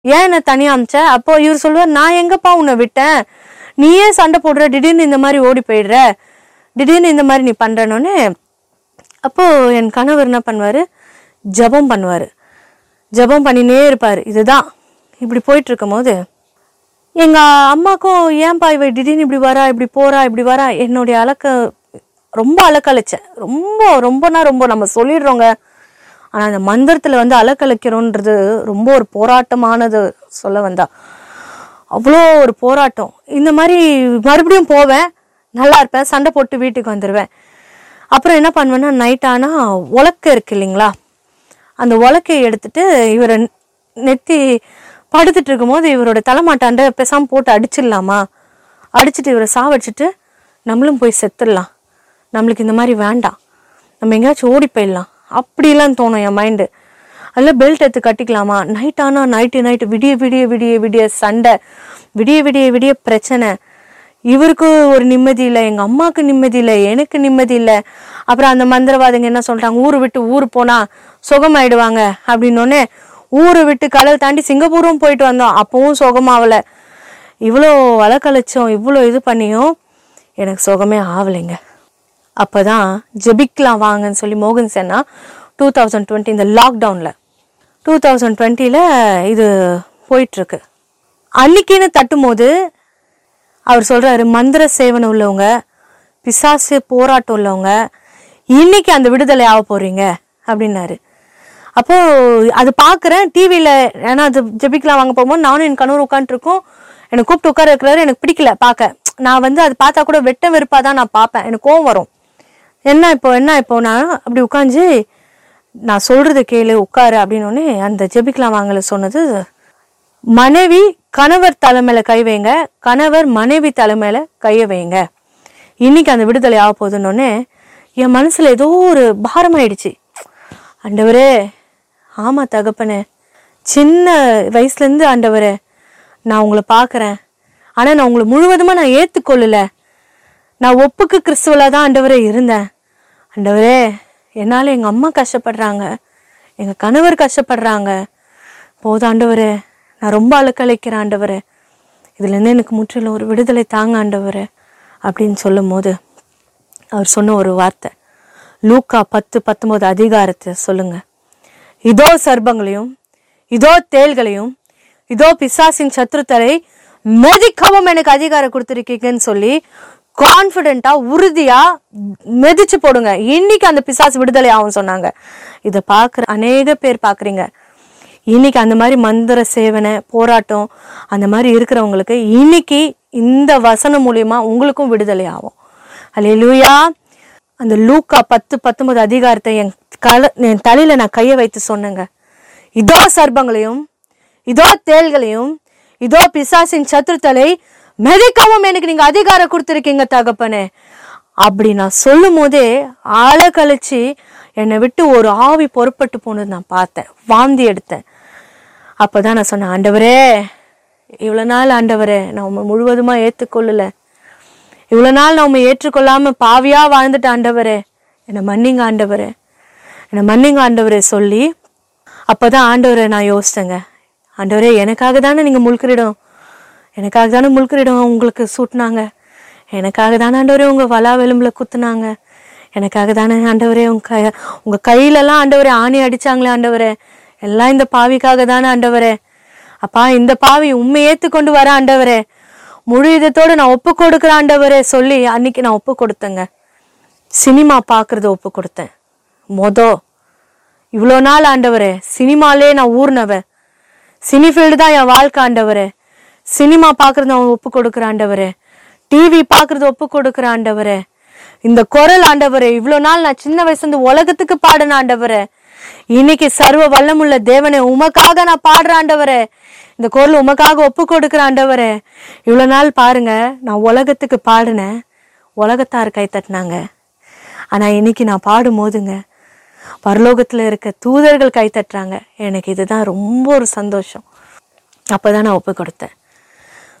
ஏன் என்ன தனியா அமிச்ச அப்போ இவர் சொல்லுவார் நான் எங்கப்பா உன்னை விட்டேன் நீயே சண்டை போடுற திடீர்னு இந்த மாதிரி ஓடி போயிடுற திடீர்னு இந்த மாதிரி நீ பண்றனோன்னு அப்போ என் கணவர் என்ன பண்ணுவாரு ஜெபம் பண்ணுவாரு ஜெபம் பண்ணினே இருப்பாரு இதுதான் இப்படி போயிட்டு இருக்கும்போது எங்க அம்மாக்கும் ஏன்பா இவ திடீர்னு இப்படி வரா இப்படி போறா இப்படி வரா என்னுடைய அலக்க ரொம்ப அலக்கழிச்சேன் ரொம்ப ரொம்பனா ரொம்ப நம்ம சொல்லிடுறோங்க ஆனா அந்த மந்திரத்துல வந்து அலக்கழிக்கிறோன்றது ரொம்ப ஒரு போராட்டமானது சொல்ல வந்தா அவ்வளோ ஒரு போராட்டம் இந்த மாதிரி மறுபடியும் போவேன் நல்லா இருப்பேன் சண்டை போட்டு வீட்டுக்கு வந்துடுவேன் அப்புறம் என்ன பண்ணுவேன்னா நைட் ஆனால் உலக்க இருக்கு இல்லைங்களா அந்த உலக்கையை எடுத்துட்டு இவரை நெத்தி படுத்துட்டு இருக்கும்போது இவரோட தலைமாட்டாண்ட பேசாம போட்டு அடிச்சிடலாமா அடிச்சிட்டு இவரை சாவடிச்சிட்டு நம்மளும் போய் செத்துடலாம் நம்மளுக்கு இந்த மாதிரி வேண்டாம் நம்ம எங்கேயாச்சும் ஓடி போயிடலாம் அப்படிலாம் தோணும் என் மைண்டு அதில் பெல்ட் எடுத்து கட்டிக்கலாமா நைட் ஆனால் நைட்டு நைட்டு விடிய விடிய விடிய விடிய சண்டை விடிய விடிய விடிய பிரச்சனை இவருக்கு ஒரு நிம்மதி இல்லை எங்கள் அம்மாவுக்கு நிம்மதி இல்லை எனக்கு நிம்மதி இல்லை அப்புறம் அந்த மந்திரவாதிங்க என்ன சொல்கிறாங்க ஊரை விட்டு ஊர் போனால் சுகமாயிடுவாங்க அப்படின்னோடனே ஊரை விட்டு கடல் தாண்டி சிங்கப்பூரும் போயிட்டு வந்தோம் அப்பவும் சுகமாகலை இவ்வளோ வழக்கழிச்சோம் இவ்வளோ இது பண்ணியும் எனக்கு சுகமே ஆகலைங்க அப்பதான் ஜெபிக்கலாம் வாங்கன்னு சொல்லி மோகன் சேனா டூ தௌசண்ட் டுவெண்ட்டி இந்த லாக்டவுனில் டூ தௌசண்ட் டுவெண்ட்டியில் இது போயிட்டுருக்கு அன்னைக்குன்னு தட்டும்போது அவர் சொல்றாரு மந்திர சேவனை உள்ளவங்க பிசாசு போராட்டம் உள்ளவங்க இன்னைக்கு அந்த விடுதலை ஆக போறீங்க அப்படின்னாரு அப்போ அது பார்க்குறேன் டிவியில் ஏன்னா அது ஜெபிக்கலாம் வாங்க போகும்போது நானும் என் கணவர் உட்காந்துருக்கோம் எனக்கு கூப்பிட்டு உட்கார இருக்கிறாரு எனக்கு பிடிக்கல பார்க்க நான் வந்து அது பார்த்தா கூட வெட்ட வெறுப்பாக தான் நான் பார்ப்பேன் எனக்கு கோவம் வரும் என்ன இப்போ என்ன இப்போ நான் அப்படி உட்காந்து நான் சொல்றது கேளு உட்காரு அப்படின்னோடனே அந்த ஜெபிக்கலாம் வாங்கல சொன்னது மனைவி கணவர் தலைமையில கை வைங்க கணவர் மனைவி தலைமையில கையை வைங்க இன்னைக்கு அந்த விடுதலை ஆக போகுதுன்னொடனே என் மனசுல ஏதோ ஒரு பாரமாயிடுச்சு ஆண்டவரே ஆமா தகப்பனே சின்ன வயசுல இருந்து ஆண்டவரே நான் உங்களை பார்க்கறேன் ஆனா நான் உங்களை முழுவதுமா நான் ஏத்துக்கொள்ளல நான் ஒப்புக்கு கிறிஸ்துவலா தான் ஆண்டவரே இருந்தேன் ஆண்டவரே என்னால எங்க அம்மா கஷ்டப்படுறாங்க எங்க கணவர் கஷ்டப்படுறாங்க போதும் ஆண்டவரே நான் ரொம்ப அழுக்கழைக்கிறேன் ஆண்டவரே இதுல இருந்து எனக்கு முற்றிலும் ஒரு விடுதலை தாங்க ஆண்டவரே அப்படின்னு சொல்லும் போது அவர் சொன்ன ஒரு வார்த்தை லூக்கா பத்து பத்தொன்பது அதிகாரத்தை சொல்லுங்க இதோ சர்ப்பங்களையும் இதோ தேள்களையும் இதோ பிசாசின் சத்துருத்தலை மெதிக்கவும் எனக்கு அதிகாரம் கொடுத்துருக்கீங்கன்னு சொல்லி கான்ஃபிடென்ட்டா உறுதியா மிதிச்சு போடுங்க இன்னைக்கு அந்த பிசாசு விடுதலை ஆகும் சொன்னாங்க இதை பார்க்குற அநேக பேர் பார்க்குறீங்க இன்னைக்கு அந்த மாதிரி மந்திர சேவனை போராட்டம் அந்த மாதிரி இருக்கிறவங்களுக்கு இன்னைக்கு இந்த வசனம் மூலியமா உங்களுக்கும் விடுதலை ஆகும் அல்லேலூயா அந்த லூக்கா பத்து பத்தொன்பது அதிகாரத்தை என் கல என் தலையில நான் கையை வைத்து சொன்னேங்க இதோ சர்ப்பங்களையும் இதோ தேள்களையும் இதோ பிசாசின் சத்துருத்தலை மெதிக்கவும் எனக்கு நீங்க அதிகாரம் கொடுத்துருக்கீங்க தகப்பனே அப்படி நான் சொல்லும் போதே ஆளை கழிச்சு என்னை விட்டு ஒரு ஆவி பொறுப்பட்டு போனது நான் பார்த்தேன் வாந்தி எடுத்தேன் அப்பதான் நான் சொன்னேன் ஆண்டவரே இவ்வளவு நாள் ஆண்டவரே நான் உம்மை முழுவதுமா ஏத்துக்கொள்ளல இவ்வளவு நாள் நான் உம்மை ஏற்றுக்கொள்ளாம பாவியா வாழ்ந்துட்ட ஆண்டவரே என்னை மன்னிங்க ஆண்டவரே என்னை மன்னிங்க ஆண்டவரே சொல்லி அப்பதான் ஆண்டவரை நான் யோசிச்சேங்க ஆண்டவரே எனக்காக தானே நீங்க முழுக்கிரிடம் எனக்காக தானே முழுக்கிரிடம் உங்களுக்கு சூட்டினாங்க எனக்காக தானே ஆண்டவரே உங்க வலா வெலும்புல குத்துனாங்க எனக்காக தானே ஆண்டவரே உங்க கை உங்க கையிலலாம் ஆண்டவரே ஆணி அடிச்சாங்களே ஆண்டவரே எல்லாம் இந்த பாவிக்காக தானே ஆண்டவரே அப்பா இந்த பாவி உண்மை ஏத்துக்கொண்டு வர ஆண்டவரே முழு இதத்தோடு நான் ஒப்பு கொடுக்குற ஆண்டவரே சொல்லி அன்னைக்கு நான் ஒப்பு கொடுத்தேங்க சினிமா பார்க்கறத ஒப்பு கொடுத்தேன் மொத இவ்வளோ நாள் ஆண்டவரே சினிமாலே நான் ஊர்னவ சினி ஃபீல்டு தான் என் வாழ்க்கை ஆண்டவரே சினிமா பார்க்கறது நான் ஒப்பு கொடுக்குற ஆண்டவரே டிவி பார்க்கறது ஒப்பு கொடுக்குற ஆண்டவரே இந்த குரல் ஆண்டவரே இவ்வளோ நாள் நான் சின்ன வயசுல இருந்து உலகத்துக்கு பாடின ஆண்டவரே இன்னைக்கு சர்வ வல்லமுள்ள தேவனே உமக்காக நான் பாடுற ஆண்டவரே இந்த குரல் உமக்காக ஒப்பு கொடுக்குற ஆண்டவரே இவ்வளோ நாள் பாருங்க நான் உலகத்துக்கு பாடினேன் உலகத்தார் கை தட்டினாங்க ஆனா இன்னைக்கு நான் பாடும் போதுங்க பரலோகத்துல இருக்க தூதர்கள் கை தட்டுறாங்க எனக்கு இதுதான் ரொம்ப ஒரு சந்தோஷம் அப்பதான் நான் ஒப்பு கொடுத்தேன்